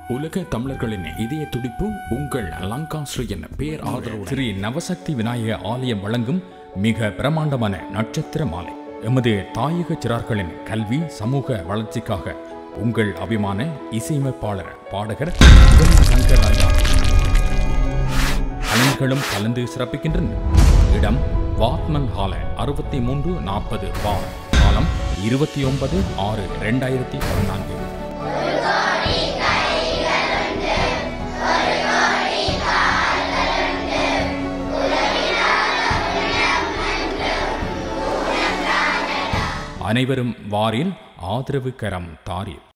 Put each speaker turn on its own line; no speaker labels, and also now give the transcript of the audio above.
உலக தமிழர்களின் இதய துடிப்பு உங்கள் லங்காஸ்ரீயின் பேர் ஆதரவு
ஸ்ரீ நவசக்தி விநாயக ஆலயம் வழங்கும் மிக பிரமாண்டமான நட்சத்திர மாலை எமது தாயக சிறார்களின் கல்வி சமூக வளர்ச்சிக்காக உங்கள் அபிமான இசையமைப்பாளர் பாடகர் யுவன் சங்கர் ராஜா கலைஞர்களும் கலந்து சிறப்பிக்கின்றன இடம் வாட்மன் ஹால அறுபத்தி மூன்று நாற்பது பார் காலம் இருபத்தி ஒன்பது ஆறு ரெண்டாயிரத்தி பதினான்கு அனைவரும் வாரில் ஆதரவு கரம் தாரீர்